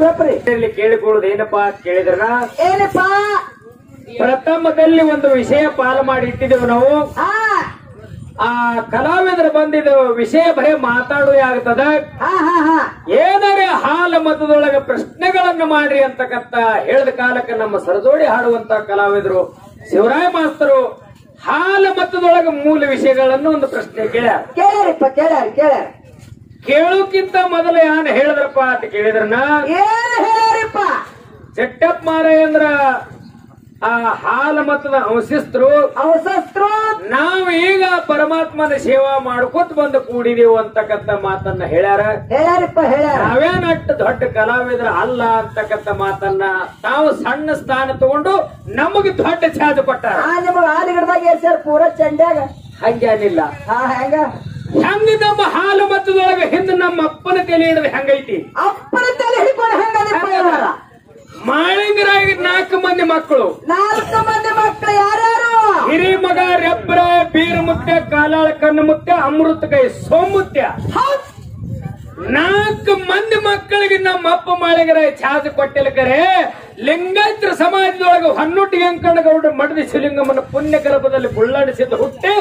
ಹೇಳ್ರಿ ಇಲ್ಲಿ ಕೇಳಿಕೊಳ್ಳೋದು ಏನಪ್ಪಾ ಅಂತ ಕೇಳಿದ್ರ ಏನಪ್ಪಾ ಪ್ರಥಮದಲ್ಲಿ ಒಂದು ವಿಷಯ ಪಾಲು ಮಾಡಿ ಇಟ್ಟಿದ್ದೇವೆ ನಾವು ಹಾ ಆ ಕಲಾವಿದರು ಬಂದಿದ್ದ ವಿಷಯ ಬರೀ ಮಾತಾಡುವ ಆಗ್ತದ ಹಾ ಹಾ ಹಾ ಏನಾರೇ ಹಾಲ ಮತದೊಳಗ ಪ್ರಶ್ನೆಗಳನ್ನ ಮಾಡ್ರಿ ಅಂತಕ್ಕಂತ ಹೇಳಿದ ಕಾಲಕ್ಕೆ ನಮ್ಮ ಸರದೋಡಿ ಹಾಡುವಂತ ಕಲಾವಿದರು ಶಿವರಾಯ ಮಾಸ್ತರು ಹಾಲ ಮತದೊಳಗ ಮೂಲ ವಿಷಯಗಳನ್ನು ಒಂದು ಪ್ರಶ್ನೆ ಕೇಳ್ಯಾರ ಕೇಳ್ಯಾರಿಪ್ಪ ಕೇಳ್ಯಾರ ಕೇಳ್ಯಾರ ಕೇಳೋಕ್ಕಿಂತ ಮೊದಲು ಯಾನ್ ಹೇಳಿದ್ರಪ್ಪ ಅಂತ ಕೇಳಿದ್ರನ ಏನ್ ಹೇಳ್ಯಾರಿಪ್ಪ ಚಟ್ಟಪ್ಪ ಮಾರಾಯಂದ್ರ ಆ ಹಾಲ ಮತದ ಅಂಶಿಸ್ತರು ಅವಸಸ್ತ್ರು ನಾವು ಈಗ ಪರಮಾತ್ಮನ ಸೇವಾ ಮಾಡ್ಕೊತ ಬಂದು ಕೂಡಿದೀವು ಅಂತಕ್ಕಂತ ಮಾತನ್ನ ಹೇಳ್ಯಾರ ಹೇಳ್ಯಾರಿಪ್ಪ ಹೇಳ್ಯಾರ ನಾವೇನಟ್ಟು ದೊಡ್ಡ ಕಲಾವಿದ್ರ ಅಲ್ಲ ಅಂತಕ್ಕಂತ ಮಾತನ್ನ ತಾವು ಸಣ್ಣ ಸ್ಥಾನ ತಗೊಂಡು ನಮಗೆ ದೊಡ್ಡ ಛಾದ ಕೊಟ್ಟಾರ ಆ ನಿಮಗ ಆಲಿಗಡದಾಗ ಏರ್ಸ್ಯಾರ ಪೂರ ಚಂಡ್ಯಾಗ ಹಂಗೇನಿಲ್ಲ ಹಾ ಹೆಂಗ ಹೆಂಗ ನಮ್ಮ ಹಾಲು ಮತದೊಳಗ ಹಿಂದ ನಮ್ಮ ಅಪ್ಪನ ತಲೆ ಹಿಡಿದು ಹೆಂಗೈತಿ ಅಪ್ಪನ ತಲೆ ಹಿಡ್ಕೊಂಡು ಹೆಂಗದಪ್ಪ ಹೇಳ್ಯಾರ ಮಾಳಿಂಗರಾಗಿ ನಾಲ್ಕು ಮಂದಿ ಮಕ್ಕಳು ನಾಲ್ಕು ಮಂದಿ ಮಕ್ಕಳು ಯಾರ್ಯಾರು ಹಿರಿ ಮಗ ರೆಬ್ರ ಬೀರ ಮುತ್ಯ ಕಾಲಾಳ ಕಣ್ಣು ಮುತ್ಯ ಅಮೃತ ಕೈ ಸೋಮುತ್ಯ ಹೌದ್. ನಾಲ್ಕು ಮಂದಿ ಮಕ್ಕಳಿಗೆ ನಮ್ಮ ಅಪ್ಪ ಮಾಳಿಗರ ಛಾದ ಕೊಟ್ಟಿಲ್ಕರೆ ಲಿಂಗಾಯತ್ರ ಸಮಾಜದೊಳಗೆ ಹೊನ್ನೊಟ್ಟಿ ವೆಂಕಣ್ಣಗೌಡ ಮಡದಿ ಶಿವಲಿಂಗಮ್ಮನ ಪುಣ್ಯ ಗರ್ಭದಲ್ಲಿ ಬುಳ್ಳಾಡಿಸಿದ ಹುಟ್ಟಿ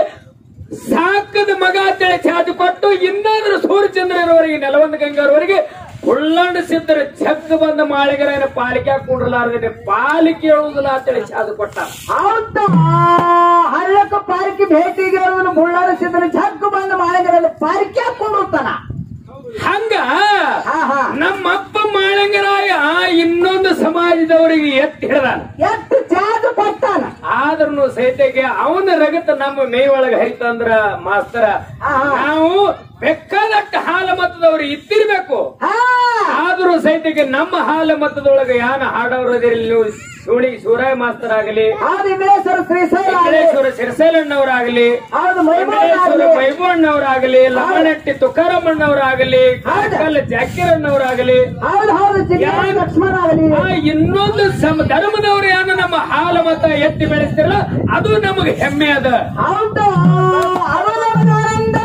ಸಾಕದ ಮಗ ಅಂತೇಳಿ ಛಾದ ಕೊಟ್ಟು ಇನ್ನಾದ್ರೂ ಸೂರ್ಯಚಂದ್ರನವರಿಗೆ ನೆಲವಂದ ಗಂಗಾರವರಿಗೆ ಬುಳ್ಳಾಡಿಸಿದ್ರ ಜಗ್ ಬಂದ ಮಾಳಿಗರ ಪಾಲಿಕೆ ಹಾಕೊಂಡ್ರಲಾರದೆ ಪಾಲಿಕೆ ಹೇಳುವುದಿಲ್ಲ ಅಂತೇಳಿ ಛಾದ ಕೊಟ್ಟ ಹೌದಾ ಹಳ್ಳಕ್ಕ ಪಾರ್ಕಿ ಭೇಟಿಗೆ ಅವನು ಬುಳ್ಳಾಡಿಸಿದ್ರೆ ಜಗ್ಗು ಬಂದು ಮಾಡಿದ್ರಲ್ಲಿ ಪಾರ್ಕಿ ಹಾಕೊಂಡಿರ್ತಾನ ಹಂಗ ಹಾ ಹಾ ನಮ್ಮ ಅಪ್ಪ ಮಾಳಂಗರಾಯ ಇನ್ನೊಂದು ಸಮಾಜದವರಿಗೆ ಎತ್ತಿ ಹಿಡ್ದಾನ ಎಷ್ಟು ಚಾರ್ಜ್ ಕೊಡ್ತಾನ ಆದ್ರೂ ಸಹಿತೆಗೆ ಅವನ ರಗತ ನಮ್ಮ ಮೈ ಒಳಗ ಹರಿತಂದ್ರ ಮಾಸ್ತರ ಹಾ. ನಾವು ಬೇಕಾದಷ್ಟು ಹಾಲ ಮತದವ್ರು ಇದ್ದಿರ್ಬೇಕು ಹಾ ಆದ್ರೂ ಸಹಿತೆಗೆ ನಮ್ಮ ಹಾಲ ಮತದೊಳಗ ಯಾನ ಹಾಡೋರು ಅದಿರಲಿ ನೀವು ಸೋಳಿ ಸೂರಾಯ ಮಾಸ್ತರ್ ಆಗಲಿ ಹೌದು ಇಂದ್ರೇಶ್ವರ ಶ್ರೀಶೈಲ ಆಗ್ಲಿ. ವೆಂಕಟೇಶ್ವರ ಸಿರಸೈಲಣ್ಣವರಾಗಲಿ ಹೌದು ಮೈಮೂರ ವೆಂಕಟೇಶ್ವರ ಆಗ್ಲಿ. ವೈಭವಣ್ಣವರಾಗಲಿ ಲಮಣಟ್ಟಿ ತುಕಾರಮ್ಮಣ್ಣವರಾಗಲಿ ಕಾಕಲ್ ಜಾಕಿರಣ್ಣವರಾಗಲಿ ಹೌದು ಹೌದು ಜಿಲ್ಲೆ ಲಕ್ಷ್ಮಣ ಆಗಲಿ ಆ ಇನ್ನೊಂದು ಸಮ ಧರ್ಮದವರು ಏನು ನಮ್ಮ ಹಾಲ ಮತ ಎತ್ತಿ ಬೆಳೆಸ್ತಿರಲ್ಲ ಅದು ನಮಗೆ ಹೆಮ್ಮೆ ಅದ ಹೌದು ಅದು ನಮಗೆ ಆನಂದದ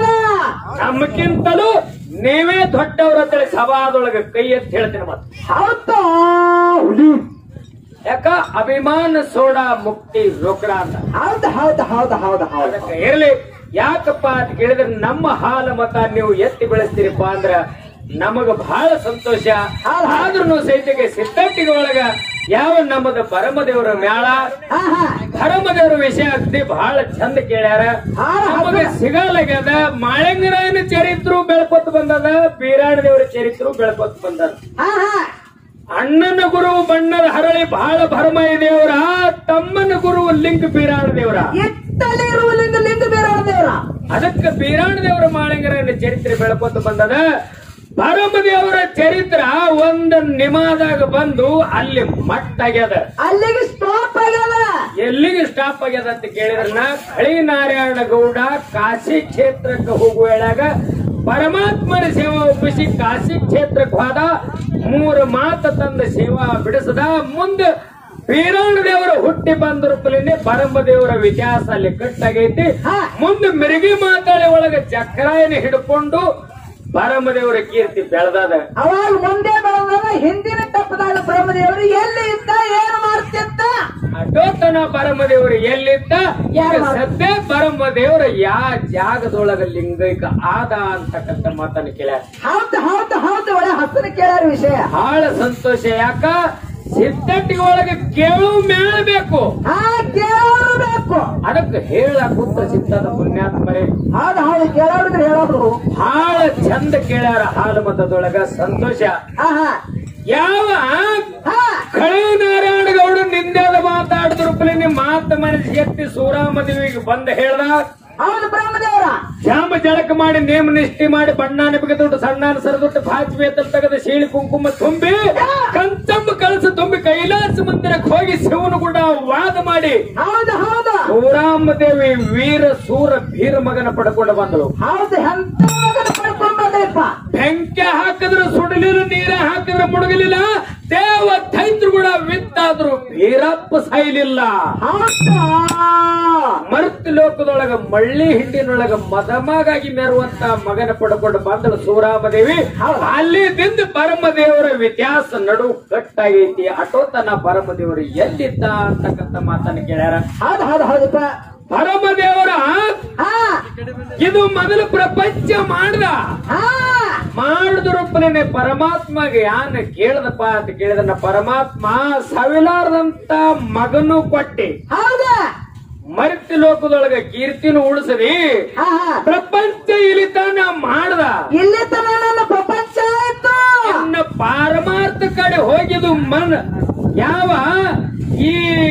ನಮಗಿಂತಲೂ ನೀವೇ ದೊಡ್ಡವ್ರ ಅಂತೇಳಿ ಸಭಾದೊಳಗೆ ಕೈ ಎತ್ತಿ ಹೇಳ್ತೀನಿ ಮತ್ತೆ ಹೌದು ಯಾಕ ಅಭಿಮಾನ ಸೋಡಾ ಮುಕ್ತಿ ರೋಕಡ ಅಂತ ಹೌದು ಹೌದು ಹೌದು ಹೌದು ಹೌದು ಅದಕ್ಕೆ ಇರ್ಲಿ ಯಾಕಪ್ಪ ಅಂತ ಕೇಳಿದ್ರೆ ನಮ್ಮ ಹಾಲ ಮತ ನೀವು ಎತ್ತಿ ಬೆಳೆಸ್ತೀರಪ್ಪ ಅಂದ್ರ ನಮಗ ಬಹಳ ಸಂತೋಷ ಆದ್ರೂ ಸಹಿತಕ್ಕೆ ಸಿದ್ಧಟ್ಟಿಗೆ ಒಳಗ ಯಾವ ನಮ್ಮದ ಪರಮದೇವರ ಮೇಳ ಹಾ ಹಾ ಪರಮದೇವರ ವಿಷಯ ಅಗ್ದಿ ಬಹಳ ಚಂದ ಕೇಳ್ಯಾರ ಹಾ, ನಮಗೆ ಸಿಗಲಾಗ್ಯದ ಮಾಳಿಂಗರಾಯನ ಚರಿತ್ರು ಬೆಳ್ಕೊತ್ ಬಂದದ ಬೀರಾಣ ದೇವರ ಚರಿತ್ರು ಬೆಳ್ಕೊತ್ ಬಂದದ ಹಾ ಹಾ ಅಣ್ಣನ ಗುರು ಬಣ್ಣದ ಹರಳಿ ಬಹಳ ಭರಮಯ ದೇವರ ತಮ್ಮನ ಗುರು ಲಿಂಗ ಬೀರಾಣ ದೇವರ ಇತ್ತಲೇ ಇರುವ ಲಿಂಗ ಲಿಂಗ ಬೇರೆ ದೇವರ ಅದಕ್ಕೆ ಬೀರಾಣ ದೇವರ ಮಾಳಿಂಗರನ್ನ ಚರಿತ್ರೆ ಬೆಳ್ಕೊತ ಬಂದದ ದೇವರ ಚರಿತ್ರ ಒಂದು ನಿಮಾದಾಗ ಬಂದು ಅಲ್ಲಿ ಮಟ್ಟಾಗ್ಯದ ಅಲ್ಲಿಗೆ ಸ್ಟಾಪ್ ಆಗ್ಯದ ಎಲ್ಲಿಗೆ ಸ್ಟಾಪ್ ಆಗ್ಯದ ಅಂತ ಕೇಳಿದ್ರನ ಕಳಿ ನಾರಾಯಣ ಗೌಡ ಕಾಶಿ ಕ್ಷೇತ್ರಕ್ಕೆ ಹೋಗುವ ವೇಳಾಗ ಪರಮಾತ್ಮನ ಸೇವಾ ಒಪ್ಪಿಸಿ ಕಾಶಿ ಕ್ಷೇತ್ರಕ್ಕೆ ಹೋದ ಮೂರು ಮಾತು ತಂದ ಸೇವಾ ಬಿಡಿಸದ ಮುಂದೆ ಬೀರಾಣ ದೇವರ ಹುಟ್ಟಿ ಬಂದ ರೂಪಲಿಂದ ಪರಮ ದೇವರ ಇತಿಹಾಸ ಅಲ್ಲಿ ಕಟ್ಟಾಗೈತಿ ಹಾ. ಮುಂದೆ ಮಿರುಗಿ ಮಾತಾಡಿ ಒಳಗ ಚಕ್ರಾಯನ ಹಿಡ್ಕೊಂಡು ಪರಮ ದೇವರ ಕೀರ್ತಿ ಬೆಳೆದದ ಅವಾಗ ಮುಂದೆ ಬೆಳೆದ ಹಿಂದಿನ ತಪ್ಪದಾಳ ಬ್ರಹ್ಮದೇವರು ಎಲ್ಲಿ ಇದ್ದ ಏನು ಮಾಡ್ತಿದ್ದ ಅಟೋತನ ಪರಮದೇವರು ಎಲ್ಲಿದ್ದ ಈಗ ಯಾರು ಮಾಡ್- ಸದ್ಯ ಪರಮದೇವರ ಯಾ ಜಾಗದೊಳಗ ಲಿಂಗೈಕ ಆದ ಅಂತಕ್ಕಂಥ ಮಾತನ್ನ ಕೇಳ್ಯಾರ ಹೌದು ಹೌದು ಹೌದು ಒಳ್ಳೆ ಹಸನ ಕೇಳಾರ ವಿಷಯ ಬಹಳ ಸಂತೋಷ ಯಾಕ ಸಿದ್ಧಟ್ಟಿಗೆ ಒಳಗೆ ಕೇಳು ಮೇಳಬೇಕು ಹಾ ಕೇಳಬೇಕು ಅದಕ್ಕೆ ಹೇಳ ಕೂತ ಸಿದ್ಧದ ಪುಣ್ಯಾತ್ಮರೇ ಹೌದು ಹೌದು ಕೇಳೋರಿದ್ರೆ ಹೇಳೋರು ಬಹಳ ಚಂದ ಕೇಳ್ಯಾರ ಹಾಲು ಮತದೊಳಗ ಸಂತೋಷ ಹಾ ಹಾ ಯಾವ ಹಾ ಕಳೆ ನಾರಾಯಣ ಗೌಡ ನಿಂದೆದ ಮಾತಾಡಿದ್ರು ನಿಮ್ಮ ಮಾತ ಮನಸ್ಸಿ ಎತ್ತಿ ಸೂರಾಮದೇವಿಗೆ ಬಂದ ಹೇಳ್ದ ಹೌದು ಬ್ರಹ್ಮದೇವರ ಜಾಮ ಜಳಕ ಮಾಡಿ ನೇಮ ನಿಷ್ಠೆ ಮಾಡಿ ಬಣ್ಣಾನ ಬಿಗದುಟ್ಟು ಸಣ್ಣಾನ ಸರದುಟ್ಟು ಭಾಜಿ ವೇತಲ್ ತೆಗೆದು ಶೀಳಿ ಕುಂಕುಮ ತುಂಬಿ ಕಂಚಂಬ ಕಳಸ ತುಂಬಿ ಕೈಲಾಸ ಮಂದಿರಕ್ಕೆ ಹೋಗಿ ಶಿವನು ಕೂಡ ವಾದ ಮಾಡಿ ಹೌದು ಹೌದು ಸೂರಾಮದೇವಿ ವೀರ ಸೂರ ಭೀರ ಮಗನ ಪಡ್ಕೊಂಡು ಬಂದಳು ಹೌದು ಎಂತ ಮಗನ ಪಡ್ಕೊಂಡ್ ಬಂದ್ರಪ್ಪ ಬೆಂಕಿ ಹಾಕಿದ್ರೆ ಸುಡಲಿಲ್ಲ ನೀರ ಹಾಕಿದ್ರೆ ಮುಳುಗಲಿಲ್ಲ ದೇವ ದೈತ್ರು ಕೂಡ ವಿತ್ತ ಆದ್ರೂ ಭೀರಪ್ಪ ಸಾಯ್ಲಿಲ್ಲ ಹೌದಾ ಮರ್ತ್ ಲೋಕದೊಳಗ ಮಳ್ಳಿ ಹಿಂಡಿನೊಳಗ ಮದಮಗಾಗಿ ಮೆರುವಂತ ಮಗನ ಪಡ್ಕೊಂಡು ಬಂದಳು ಸೂರಾಮದೇವಿ ಹೌದು. ಅಲ್ಲಿದಿಂದ ಪರಮದೇವರ ವ್ಯತ್ಯಾಸ ನಡು ಕಟ್ಟಾಗೈತಿ ಅಟೋತನ ಪರಮದೇವರು ಎಲ್ಲಿದ್ದ ಅಂತಕ್ಕಂಥ ಮಾತನ್ನ ಕೇಳ್ಯಾರ ಹೌದು ಹೌದು ಹೌದಪ್ಪ ಪರಮದೇವರ ಹಾ ಇದು ಮೊದಲು ಪ್ರಪಂಚ ಮಾಡ್ದ ಹಾ ಮಾಡಿದ್ರೊಬ್ಬನೇ ಪರಮಾತ್ಮಗೆ ಯಾನ ಕೇಳದಪ್ಪ ಅಂತ ಕೇಳಿದನ ಪರಮಾತ್ಮ ಸಾವಿಲಾರದಂತ ಮಗನು ಕೊಟ್ಟಿ ಹೌದಾ ಮರ್ತಿ ಲೋಕದೊಳಗ ಕೀರ್ತಿನ ಉಳಿಸದಿ ಹಾ ಹಾ ಪ್ರಪಂಚ ಇಲಿತಾನ ಮಾಡ್ದ ಇಲ್ಲಿ ತನ ನನ್ನ ಪ್ರಪಂಚ ಆಯ್ತು ಇನ್ನ ಪಾರಮಾರ್ಥ ಕಡೆ ಹೋಗಿದು ಮನ್ ಯಾವ ಈ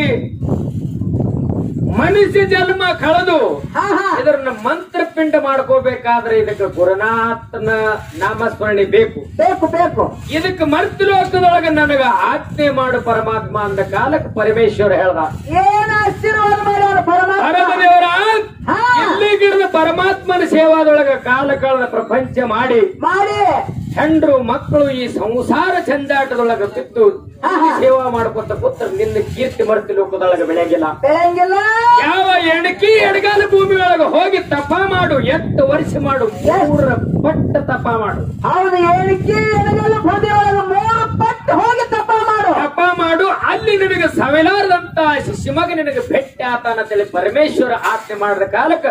ಮನುಷ್ಯ ಜನ್ಮ ಕಳೆದು ಹಾ ಹಾ ಇದನ್ನ ಮಂತ್ರಪಿಂಡ ಮಾಡ್ಕೋಬೇಕಾದ್ರೆ ಇದಕ್ಕೆ ಗುರುನಾಥನ ನಾಮಸ್ಮರಣೆ ಬೇಕು ಬೇಕು ಬೇಕು ಇದಕ್ಕೆ ಮರ್ತಿ ಲೋಕದೊಳಗ ನನಗ ಆಜ್ಞೆ ಮಾಡು ಪರಮಾತ್ಮ ಅಂದ ಕಾಲಕ್ಕೆ ಪರಮೇಶ್ವರ ಹೇಳ್ದ ಏನ ಆಶೀರ್ವಾದ ಮಾಡ್ಯಾರ ಪರಮಾತ್ಮ ಪರಮದೇವರ ಹಾ. ಇಲ್ಲಿ ಗಿಡದ ಪರಮಾತ್ಮನ ಸೇವಾದೊಳಗ ಕಾಲ ಕಳೆದ ಪ್ರಪಂಚ ಮಾಡಿ ಮಾಡಿ ಹೆಂಡ್ರು ಮಕ್ಕಳು ಈ ಸಂಸಾರ ಚಂದಾಟದೊಳಗ ಬಿದ್ದು ಹಾ, ಹಾ. ಸೇವಾ ಮಾಡ್ಕೊಂತ ಪುತ್ರ ನಿನ್ನ ಕೀರ್ತಿ ಮರ್ತಿ ಲೋಕದೊಳಗ ಬೆಳೆಯಂಗಿಲ್ಲ ಬೆಳಂಗಿಲ್ಲ ಯಾವ ಎಣಕಿ ಎಡಗಾಲ ಭೂಮಿ ಒಳಗ ಹೋಗಿ ತಪ ಮಾಡು ಎಷ್ಟು ವರ್ಷ ಮಾಡು ಮೂರ ಪಟ್ಟ ತಪ ಮಾಡು ಹೌದು ಹೇಳಿಕೆ ಎಡಗಲ್ಲ ಬದಿ ಒಳಗೆ ಮೂರು ಪಟ್ಟು ಹೋಗಿ ತಪ್ಪ ಮಾಡು ತಪ ಮಾಡು ಅಲ್ಲಿ ನಿನಗೆ ಸವಿಲಾರದಂತ ಶಿಶುಮಗ ನಿನಗೆ ಭೇಟಿ ಆತಾನಂತೇಳಿ ಪರಮೇಶ್ವರ ಆಜ್ಞೆ ಮಾಡಿದ ಕಾಲಕ್ಕ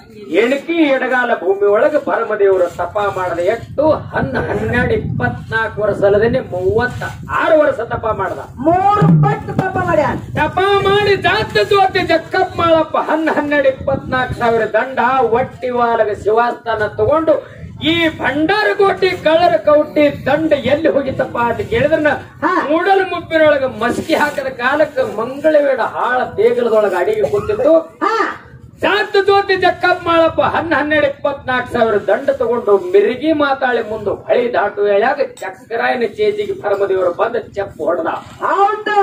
ಎಣಕಿ ಎಡಗಾಲ ಭೂಮಿ ಒಳಗೆ ಪರಮದೇವರು ತಪ ಮಾಡದ ಎಷ್ಟು ಹನ್ನ ಹನ್ನೆರಡು ಇಪ್ಪತ್ನಾಲ್ಕು ವರ್ಷ ಅಲ್ಲದೇನೆ ಮೂವತ್ತ ಆರು ವರ್ಷ ತಪ ಮಾಡ್ದ ಮೂರು ಪಟ್ಟು ತಪ್ಪ ಮಾಡ್ಯಾನ ತಪ ಮಾಡಿ ಜಾತ ಜೋತಿ ಜಕ್ಕಪ್ಪ ಮಾಳಪ್ಪ ಹನ್ನ ಹನ್ನೆರಡು ಇಪ್ಪತ್ನಾಲ್ಕು ಸಾವಿರ ದಂಡ ಒಟ್ಟಿ ವಾಲಗ ಶಿವಾಸ್ಥಾನ ತಗೊಂಡು ಈ ಭಂಡಾರ ಕೋಟಿ ಕಳ್ಳರ ಕೌಟಿ ದಂಡ ಎಲ್ಲಿ ಹೋಗಿತ್ತಪ್ಪ ಅಂತ ಕೇಳಿದ್ರ ಹಾ. ಮೂಡಲ ಮುಪ್ಪಿನೊಳಗ ಮಸ್ಕಿ ಹಾಕದ ಕಾಲಕ್ಕೆ ಮಂಗಳವೇಡ ಹಾಳ ದೇಗಲದೊಳಗ ಅಡಿಗೆ ಕೂತಿತ್ತು ಹಾ ಜಾತ ಜ್ಯೋತಿ ಜಕ್ಕಪ್ಪ ಮಾಳಪ್ಪ ಹನ್ನ ಹನ್ನೆರಡು ಇಪ್ಪತ್ನಾಲ್ಕು ಸಾವಿರ ದಂಡ ತಗೊಂಡು ಮಿರ್ಗಿ ಮಾತಾಳಿ ಮುಂದೆ ಹೊಳಿ ದಾಟು ವೇಳ್ಯಾಗ ಚಕ್ರಾಯನ ಚೇಜಿಗೆ ಪರಮದೇವರು ಬಂದ ಚೆಪ್ ಹೊಡೆದ ಹೌದು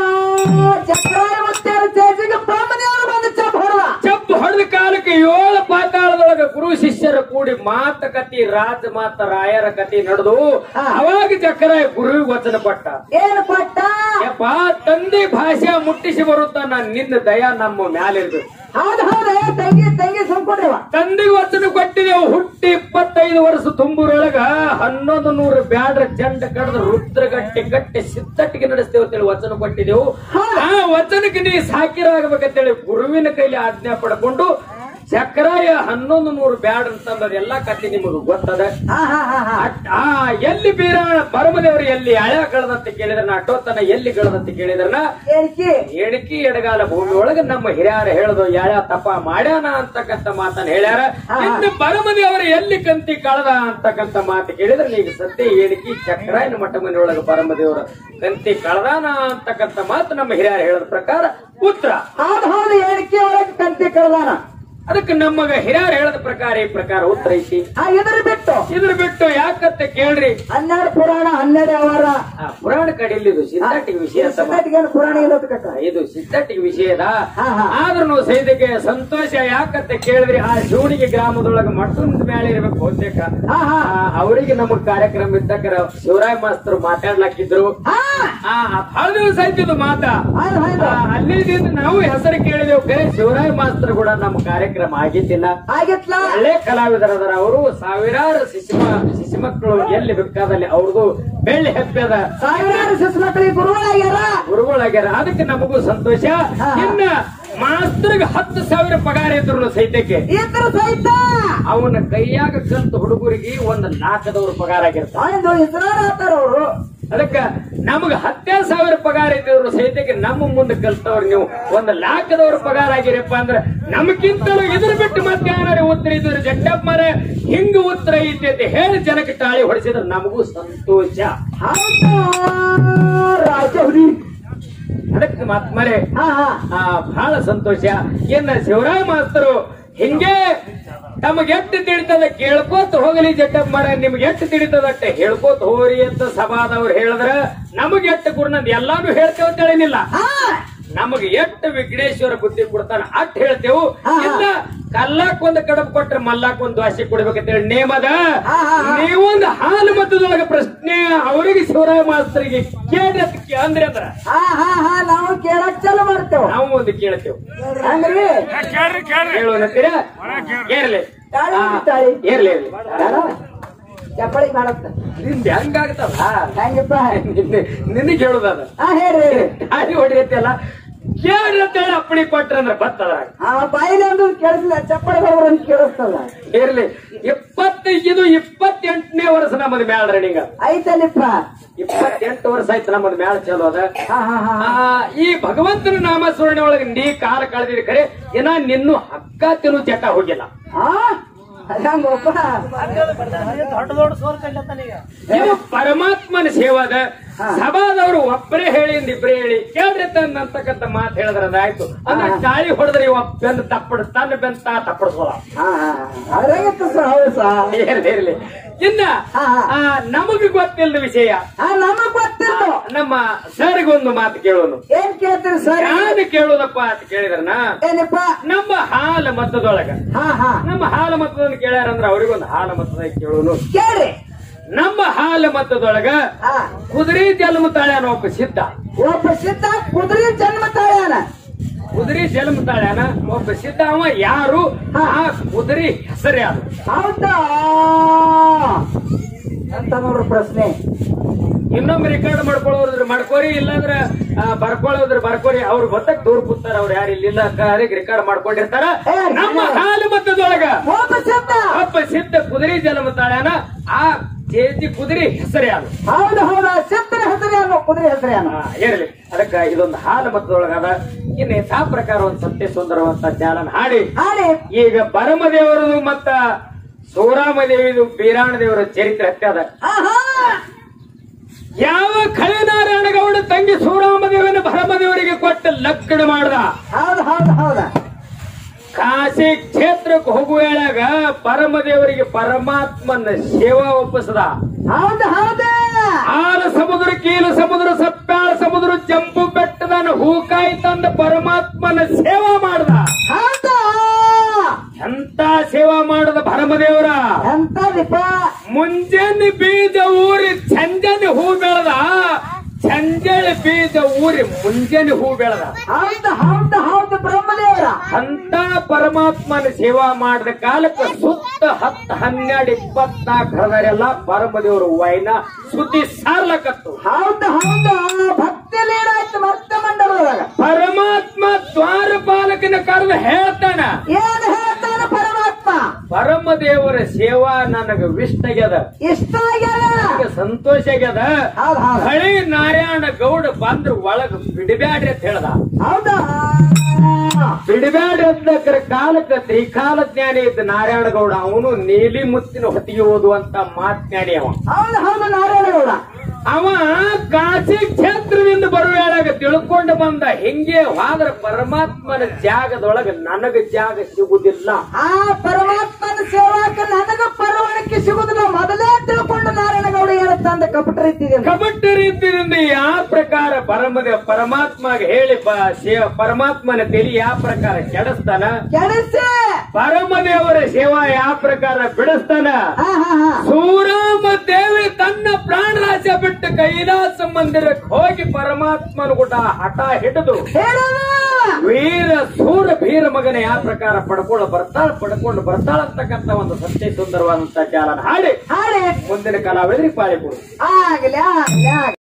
ಚಕ್ರಾಯ ಮುತ್ಯಾರ ಚೇಚಿಗೆ ಬ್ರಹ್ಮದೇವರು ಬಂದು ಚಪ್ ಹೊಡೆದ ಚಪ್ ಹೊಡೆದ ಕಾಲಕ್ಕೆ ಏಳು ಪಾತಾಳದೊಳಗ ಗುರು ಶಿಷ್ಯರ ಕೂಡಿ ಮಾತುಕತಿ ರಾಜ ಮಾತ ರಾಯರ ಕತಿ ನಡೆದು ಹಾ. ಅವಾಗ ಚಕ್ರಾಯ ಗುರುವಿಗೆ ವಚನ ಕೊಟ್ಟ ಏನು ಕೊಟ್ಟ ಯಪ್ಪ ತಂದೆ ಭಾಷೆ ಮುಟ್ಟಿಸಿ ಬರುತ್ತ ನಾನು ನಿನ್ನ ದಯ ನಮ್ಮ ಮ್ಯಾಲಿರ್ಬೇಕು ಹೌದು ಹೌದು ಏ, ತಂಗಿ ತಂಗಿ ಸುಮ್ಕೊಂಡ್ರಿವ ತಂದೆಗೆ ವಚನ ಕೊಟ್ಟಿದೆವು ಹುಟ್ಟಿ ಇಪ್ಪತ್ತೈದು ವರ್ಷ ತುಂಬುರೊಳಗ ಹನ್ನೊಂದು ನೂರು ಬ್ಯಾಡ್ರ ಚಂಡ ಕಡ್ದು ರುದ್ರಗಟ್ಟೆ ಕಟ್ಟೆ ಸಿದ್ದಟ್ಟಿಗೆ ನಡೆಸ್ತೇವೆ ಅಂತೇಳಿ ವಚನ ಕೊಟ್ಟಿದೆವು ಆ ವಚನಕ್ಕೆ ನೀ ಸಾಕಿರಾಗಬೇಕಂತೇಳಿ ಗುರುವಿನ ಕೈಲಿ ಆಜ್ಞಾ ಪಡ್ಕೊಂಡು ಚಕ್ರಾಯ ಹನ್ನೊಂದು ನೂರು ಬ್ಯಾಡ್ ಅಂತಂದ್ರೆ ಎಲ್ಲಾ ಕತೆ ನಿಮಗೆ ಗೊತ್ತದ ಹಾ ಹಾ ಹಾ ಹಾ ಅಟ್- ಆ ಎಲ್ಲಿ ಬೀರಾಣ ಪರಮದೇವರು ಎಲ್ಲಿ ಹಳೆ ಕಳೆದಂತ ಕೇಳಿದ್ರನ ಅಟೋತನ ಎಲ್ಲಿ ಕಳೆದಂತ ಕೇಳಿದ್ರನ ಹೇಳಿಕೆ ಎಣಕಿ ಎಡಗಾಲ ಭೂಮಿ ಒಳಗೆ ನಮ್ಮ ಹಿರಿಯರ ಹೇಳದು ಯಾಳ ತಪ ಮಾಡ್ಯಾನ ಅಂತಕ್ಕಂಥ ಮಾತನ್ನ ಹೇಳ್ಯಾರ ಹಾ. ಇನ್ನು ಪರಮದೇವರು ಎಲ್ಲಿ ಕಂತಿ ಕಳೆದ ಅಂತಕ್ಕಂಥ ಮಾತು ಕೇಳಿದ್ರೆ ಈಗ ಸದ್ಯ ಎಣಕಿ ಚಕ್ರಾಯನ ಮಠ ಮನೆ ಒಳಗೆ ಪರಮದೇವರು ಕಂತಿ ಕಳೆದಾನ ಅಂತಕ್ಕಂಥ ಮಾತು ನಮ್ಮ ಹಿರಿಯರು ಹೇಳದ ಪ್ರಕಾರ ಉತ್ತರ ಹೌದು ಹೌದು ಹೇಳಿಕೆ ಒಳಗೆ ಕಂತಿ ಕಳ್ದಾನ ಅದಕ್ಕೆ ನಮಗ ಹಿರಿಯರು ಹೇಳದ ಪ್ರಕಾರ ಈ ಪ್ರಕಾರ ಉತ್ತರ ಐತಿ ಆ ಇದ್ರ ಬಿಟ್ಟು ಇದ್ರ ಬಿಟ್ಟು ಯಾಕಂತ ಕೇಳ್ರಿ ಹನ್ನೆರಡು ಪುರಾಣ ಹನ್ನೆರಡು ಅವರ ಆ ಪುರಾಣ ಕಡೆಯಲ್ಲಿ ಇದು ಸಿದ್ಧಾಟಿಗೆ ವಿಷಯ ತಮ್ಮ. ಸಿದ್ಧಾಟಿಗೇನು ಪುರಾಣ ಇಲ್ಲದ ಕಟ್ಟ ಇದು ಸಿದ್ಧಟಿಗೆ ವಿಷಯದ ಹಾ, ಹಾ. ಆದ್ರೂ ಸೈದಕ್ಕೆ ಸಂತೋಷ ಯಾಕಂತ ಕೇಳಿದ್ರಿ ಆ ಶಿವಣಿಗೆ ಗ್ರಾಮದೊಳಗ ಮತ್ತೊಂದು ಮೇಲೆ ಇರ್ಬೇಕು ಬಹುತೇಕ ಹಾ ಹಾ ಆ, ಅವರಿಗೆ ನಮಗ್ ಕಾರ್ಯಕ್ರಮ ಇದ್ದಕ್ಕ ಶಿವರಾಯ ಮಾಸ್ತರು ಮಾತಾಡ್ಲಾಕಿದ್ರು ಹಾ ಆ ಬಹಳ ದಿವಸ ಆಯ್ತಿದ್ದು ಮಾತ ಹೌದು ಹೌದು ಆ, ಅಲ್ಲಿದಿಂದ ನಾವು ಹೆಸರು ಕೇಳಿದೆವು ಕರೆ ಶಿವರಾಯ ಮಾಸ್ತರ್ ಕೂಡ ನಮ್ಮ ಕಾರ್ಯಕ್ರಮ ಆಗಿದ್ದಿಲ್ಲ ಆಗಿತ್ಲಾ ಒಳ್ಳೆ ಕಲಾವಿದರದರ ಅವರು ಸಾವಿರಾರು ಶಿಶು ಶಿಶು ಮಕ್ಕಳು ಎಲ್ಲಿ ಬೇಕಾದಲ್ಲಿ ಅವ್ರದ್ದು ಬೆಳ್ಳಿ ಹೆಪ್ಪೆದ ಸಾವಿರಾರು ಶಿಶು ಮಕ್ಕಳಿಗೆ ಗುರುಗಳಾಗ್ಯಾರ ಗುರುಗಳಾಗ್ಯಾರ ಅದಕ್ಕೆ ನಮಗೂ ಸಂತೋಷ ಹಾ. ಇನ್ನ ಮಾಸ್ತರ್ಗೆ ಹತ್ತು ಸಾವಿರ ಪಗಾರ ಇದ್ರು ಸಹಿತಕ್ಕೆ ಇದ್ರ ಸಹಿತ ಅವನ ಕೈಯಾಗ ಕಲ್ತು ಹುಡುಗರಿಗೆ ಒಂದು ನಾಲ್ಕದವ್ರ ಪಗಾರ ಆಗಿರ್ತಾವ ಒಂದು ಇಸ್ರಾರ ಆತಾರ ಅವರು ಅದಕ್ಕ ನಮಗ ಹತ್ತೇ ಸಾವಿರ ಪಗಾರ ಇದ್ದವ್ರು ಸಹಿತಕ್ಕೆ ನಮ್ಮ ಮುಂದೆ ಕಲ್ತವ್ರು ನೀವು ಒಂದು ಲಾಖದವ್ರ ಪಗಾರ ಆಗಿರಪ್ಪ ಅಂದ್ರೆ ನಮಗಿಂತಲೂ ಇದ್ರ ಬಿಟ್ಟು ಮತ್ತೆ ಯಾರು ಉತ್ತರ ಇದ್ರು ಜಡ್ಡಪ್ಪ ಮರ ಹಿಂಗ ಉತ್ತರ ಐತಿ ಅಂತ ಹೇಳಿ ಜನಕ್ಕೆ ತಾಳಿ ಹೊಡಿಸಿದ್ರೆ ನಮಗೂ ಸಂತೋಷ ಹೌದು ರಾಜ ಹುಲಿ ಅದಕ್ಕೆ ಮತ್ ಮರೆ ಹಾ ಹಾ ಆ ಬಹಳ ಸಂತೋಷ ಇನ್ನ ಶಿವರಾಯ ಮಾಸ್ತರು ಹಿಂಗೆ ತಮಗೆ ಎಷ್ಟು ತಿಳಿತದ ಕೇಳ್ಕೋತ ಹೋಗಲಿ ಜಡ್ಡಪ್ಪ ಮರ ನಿಮ್ಗೆ ಎಷ್ಟು ತಿಳಿತದಟ್ಟೆ ಹೇಳ್ಕೋತ ಹೋಗ್ರಿ ಅಂತ ಸಭಾದವ್ರು ಹೇಳಿದ್ರ ನಮಗೆ ಎಷ್ಟು ಗುರುನಂದ್ ಎಲ್ಲಾನು ಹೇಳ್ತೇವೆ ಅಂತ ಹೇಳಿನಿಲ್ಲ ಹಾ ನಮಗೆ ಎಷ್ಟು ವಿಘ್ನೇಶ್ವರ ಬುದ್ಧಿ ಕೊಡ್ತಾನ ಅಟ್ ಹೇಳ್ತೇವು ಹಾ, ಹಾ. ಇಲ್ಲ ಕಲ್ಲಾಕ್ ಒಂದ್ ಕಡಬ್ ಕೊಟ್ರೆ ಮಲ್ಲಾಕ್ ಒಂದ್ ದ್ವಾಸೆ ಕೊಡ್ಬೇಕಂತೇಳಿ ನೇಮದ ಹಾ, ಹಾ, ಹಾ. ನೀವೊಂದು ಹಾಲು ಮತದೊಳಗ ಪ್ರಶ್ನೆ ಅವರಿಗೆ ಶಿವರಾಯ ಮಾಸ್ತರಿಗೆ ಕೇಳ್ರಿ ಅಂತ ಕೇ- ಅಂದ್ರಿ ಅಂದ್ರ ಹಾ ಹಾ ಹಾ ನಾವು ಕೇಳಕ್ ಚಾಲು ಮಾಡ್ತೇವ ನಾವು ಒಂದು ಕೇಳ್ತೇವೆ ಹಂಗ್ರಿ ಹೇಳುವಂತೀರ ಏರ್ಲಿ ತಾಳಿ ಆ, ತಾಳಿ. ಏರ್ಲಿ ಇರ್ಲಿ ಯಾರ? ಚಪ್ಪಳಿ ಮಾಡತ್ತ ನಿಂದ ಹೆಂಗಾಗತ್ತಲ್ಲ ಹೆಂಗಪ್ಪ ನಿನಗೆ ಹೇಳುದದ ಹಾ ಹೇಳ್ರಿ ಗಾಡಿ ಹೊಡಿಯತ್ತಲ್ಲ ಕೇಳ್ರಿ ಅಂತ ಹೇಳಿ ಅಪ್ಪಣಿ ಕೊಟ್ರ ಅಂದ್ರೆ ಬರ್ತದ ಆ ಬಾಯಿಲಿ ಒಂದು ಕೇಳಿಸಿಲ್ಲ ಚಪ್ಪಳಿ ಬರೋರು ಅಂತ ಕೇಳಿಸ್ತದ ಇರ್ಲಿ ಇಪ್ಪತ್ತೈದು ಇದು ಇಪ್ಪತ್ತೆಂಟನೇ ವರ್ಷ ನಮ್ಮದು ಮ್ಯಾಲ ರನ್ನಿಂಗ್ ಐತಲ್ಲಿಪ್ಪ ಇಪ್ಪತ್ತೆಂಟು ವರ್ಷ ಆಯ್ತು ನಮ್ಮದು ಮ್ಯಾಲ ಚಲೋ ಅದ ಹಾ ಹಾ ಹಾ ಆ, ಈ ಭಗವಂತನ ನಾಮಸ್ಮರಣೆ ಒಳಗೆ ನೀ ಕಾಲ ಕಳೆದಿರಿ ಖರೆ ಏನ ನಿನ್ನೂ ಹಕ್ಕ ತಿನ್ನು ಚಟ ಹೋಗಿಲ್ಲ ಹಾ ಹೆಂಗಪ್ಪ ಇದು ಪರಮಾತ್ಮನ ಸೇವಾದ ಸಭಾದವರು ಒಬ್ಬರೇ ಹೇಳಿ ಇಬ್ಬರೇ ಹೇಳಿ ಕೇಳ್ರಿ ತನ್ನ ಅಂತಕ್ಕಂಥ ಮಾತು ಹೇಳಿದ್ರ ಅದಾಯ್ತು ಅಂದ್ರೆ ಗಾಳಿ ಹೊಡೆದ್ರೆ ಇವ ಬೆಂದ ತಪ್ಪಡ ತನ್ನ ಬೆಂತ ತಪ್ಪಡಿಸೋಲ್ಲ ಹಾ ಹಾ ಅದ್ರಾಗಿತ್ತು ಸರ್ ಹೌದು ಸರ್ ಇರ್ಲಿ ಇರ್ಲಿ ಇನ್ನ ಹಾ, ಹಾ. ಆ, ನಮಗೆ ಗೊತ್ತಿಲ್ಲದ ವಿಷಯ ಹಾ ನಮಗ್ ಗೊತ್ತಿಲ್ಲ ನಮ್ಮ ಸರ್ಗೊಂದು ಮಾತು ಕೇಳೋನು ಏನ್ ಕೇಳ್ತೀರಿ ಸರ್ ಯಾರು ಕೇಳೋದಪ್ಪ ಅಂತ ಕೇಳಿದ್ರನ ಏನಪ್ಪ ನಮ್ಮ ಹಾಲ ಮತದೊಳಗ ಹಾ ಹಾ ನಮ್ಮ ಹಾಲ ಮತದನ್ನು ಕೇಳ್ಯಾರಂದ್ರ ಅವ್ರಿಗೊಂದು ಹಾಲ ಮತದ ಕೇಳೋನು ಕೇಳ್ರಿ ನಮ್ಮ ಹಾಲ ಮತದೊಳಗ ಹಾ ಕುದುರೆ ಜನ್ಮ ತಾಳ್ಯಾನ ಒಬ್ಬ ಸಿದ್ಧ ಒಬ್ಬ ಸಿದ್ಧ ಕುದುರೆ ಜನ್ಮ ತಾಳ್ಯಾನ ಕುದುರೆ ಜನ್ಮ ತಾಳ್ಯಾನ ಒಬ್ಬ ಸಿದ್ಧ ಅವ ಯಾರು ಆ ಕುದುರೆ ಹೆಸರು ಯಾರು ಹೌದಾ ಅಂತ ನೋಡ್ರಿ ಪ್ರಶ್ನೆ ಇನ್ನೊಮ್ಮೆ ರೆಕಾರ್ಡ್ ಮಾಡ್ಕೊಳ್ಳೋದ್ರ ಮಾಡ್ಕೋರಿ ಇಲ್ಲಾಂದ್ರ ಆ, ಬರ್ಕೊಳ್ಳೋದ್ರ ಬರ್ಕೋರಿ ಅವ್ರು ಗೊತ್ತಕ್ ದೂರ ಕೂತಾರ ಅವ್ರು ಯಾರು ಇಲ್ಲಿಲ್ಲ ಅದಕ್ಕೆ ರೆಕಾರ್ಡ್ ಮಾಡ್ಕೊಂಡಿರ್ತಾರ ಏ, ನಮ್ಮ ಹಾಲು ಮತದೊಳಗ ಒಬ್ಬ ಸಿದ್ಧ ಒಬ್ಬ ಸಿದ್ಧ ಕುದುರೆ ಜನ್ಮ ತಾಳ್ಯಾನ ಆ ಚೇತಿ ಕುದುರೆ ಹೆಸರು ಯಾರು ಹೌದು ಹೌದು ಸಿದ್ಧನ ಹೆಸರು ಏನು ಕುದುರೆ ಹೆಸರು ಏನು ಆ, ಇರ್ಲಿ ಅದಕ್ಕ ಇದೊಂದು ಹಾಲು ಮತದೊಳಗದ ಇನ್ನು ಯಥಾ ಪ್ರಕಾರ ಒಂದು ಸತ್ಯ ಸುಂದರವಂತ ಚಾಲನ್ ಹಾಡಿ ಹಾಡಿ ಈಗ ಪರಮದೇವರದು ಮತ್ತ ಸೋರಾಮದೇವಿದು ಬೀರಾಣ ದೇವರ ಚರಿತ್ರೆ ಹತ್ಯದ ಹಾ ಹಾ ಯಾವ ಖಳನಾರಾಯಣ ಗೌಡ ತಂಗಿ ಸೋರಾಮದೇವನ ಭರಮದೇವರಿಗೆ ಕೊಟ್ಟ ಲಕ್ಕಣ ಮಾಡ್ದ ಹೌದು ಹೌದು ಹೌದು ಕಾಶಿ ಕ್ಷೇತ್ರಕ್ಕೆ ಹೋಗುವ ವೇಳಾಗ ಪರಮದೇವರಿಗೆ ಪರಮಾತ್ಮನ ಸೇವಾ ಒಪ್ಪಿಸದ ಹೌದು ಹೌದು ಆಲ ಸಮುದ್ರ ಕೀಲು ಸಮುದ್ರ ಸಪ್ಪಾಳ ಸಮುದ್ರ ಜಂಬು ಬೆಟ್ಟದ ಹೂಕಾಯಿ ತಂದ ಪರಮಾತ್ಮನ ಸೇವಾ ಮಾಡ್ದ ಹೌದು ಎಂತ ಸೇವಾ ಮಾಡದ ಭರಮದೇವರ ಎಂತದಿಪ್ಪ ಮುಂಜಾನೆ ಬೀಜ ಊರಿ ಚಂಜನೆ ಹೂ ಬೆಳೆದ ಚಂಜಳಿ ಬೀಜ ಊರಿ ಮುಂಜಾನೆ ಹೂ ಬೆಳೆದ ಹೌದು ಹೌದು ಹೌದು ಬ್ರಹ್ಮದೇವರ ಅಂತ ಪರಮಾತ್ಮನ ಸೇವಾ ಮಾಡಿದ ಕಾಲಕ್ಕೆ ಸುತ್ತ ಹತ್ತು ಹನ್ನೆರಡು ಇಪ್ಪತ್ನಾಲ್ಕು ಹರದರೆಲ್ಲ ಪರಮದೇವರು ವೈನ ಸುದ್ದಿ ಸಾರ್ಲಕತ್ತು ಹೌದು ಹೌದು ಭಕ್ತಿ ಲೀಡಾಯ್ತು ಮರ್ತ ಮಂಡಲದಾಗ ಪರಮಾತ್ಮ ದ್ವಾರಪಾಲಕನ ಕರೆದು ಹೇಳ್ತಾನ ಏನ್ ಹೇಳ್ತಾನ ಪರಮಾತ್ಮ ಪರಮದೇವರ ಸೇವಾ ನನಗ ವಿಷ್ಟಾಗ್ಯದ ಇಷ್ಟ ಆಗ್ಯಾರ ನನಗ ಸಂತೋಷ ಆಗ್ಯದ ಹೌದು ಹೌದು ಹಳಿ ನಾರಾಯಣ ಗೌಡ ಬಂದ್ರ ಒಳಗ ಬಿಡಬ್ಯಾಡ್ರಿ ಅಂತ ಹೇಳ್ದ ಹೌದಾ ಬಿಡಬ್ಯಾಡ್ರಿ ಅಂತಕ್ಕರ ಕಾಲಕ್ಕ ತ್ರಿಕಾಲ ಜ್ಞಾನಿ ಇದ್ದ ನಾರಾಯಣ ಗೌಡ ಅವನು ನೀಲಿ ಮುತ್ತಿನ ಹೊತ್ತಿಗೆ ಓದುವಂತ ಮಾತ್ ಜ್ಞಾನಿ ಅವ ಹೌದು ಹೌದು ನಾರಾಯಣಗೌಡ ಅವ ಕಾಶಿ ಕ್ಷೇತ್ರದಿಂದ ಬರುವೇಳಾಗ ತಿಳ್ಕೊಂಡು ಬಂದ ಹಿಂಗೆ ಹೋದ್ರ ಪರಮಾತ್ಮನ ಜಾಗದೊಳಗ ನನಗ ಜಾಗ ಸಿಗುದಿಲ್ಲ ಆ ಪರಮಾತ್ಮನ ಸೇವಾಕ ನನಗ ಪರವಾನಕ್ಕೆ ಸಿಗುದಿಲ್ಲ ಮೊದಲೇ ತಿಳ್ಕೊಂಡು ನಾರಾಯಣಗೌಡ ಹೇಳುತ್ತಂದ ಕಪಟ ರೀತಿಗೆ ಕಪಟ ರೀತಿಯಿಂದ ಯಾವ ಪ್ರಕಾರ ಪರಮದ ಪರಮಾತ್ಮಗೆ ಹೇಳಿ ಪ- ಸೇ- ಪರಮಾತ್ಮನ ತಲಿ ಯಾವ ಪ್ರಕಾರ ಕೆಡಿಸ್ತಾನ ಕೆಡಿಸಿ ಪರಮದೇವರ ಸೇವಾ ಯಾವ ಪ್ರಕಾರ ಬಿಡಿಸ್ತಾನ ಹಾ ಹಾ ಹಾ ಸೂರಾಮ ದೇವಿ ತನ್ನ ಪ್ರಾಣರಾಜ ಬಿಟ್ಟು ಕೈಲಾಸ ಮಂದಿರಕ್ಕೆ ಹೋಗಿ ಪರಮಾತ್ಮನ ಕೂಡ ಹಠ ಹಿಡಿದು ಹೇಳೋಣ ವೀರ ಸೂರ ಭೀರ ಮಗನ ಯಾವ ಪ್ರಕಾರ ಪಡ್ಕೊಂಡು ಬರ್ತಾಳ ಪಡ್ಕೊಂಡು ಬರ್ತಾಳ ಅಂತಕ್ಕಂತ ಒಂದು ಸತ್ಯ ಸುಂದರವಾದಂತ ಜಾಲನ ಹಾಡಿ ಹಾಡಿ ಮುಂದಿನ ಕಲಾವಿದರಿಗೆ ಪಾಳಿ ಕೊಡು ಆಗ್ಲಿ ಆಗ್ಲಿ ಆಗ್ಲಿ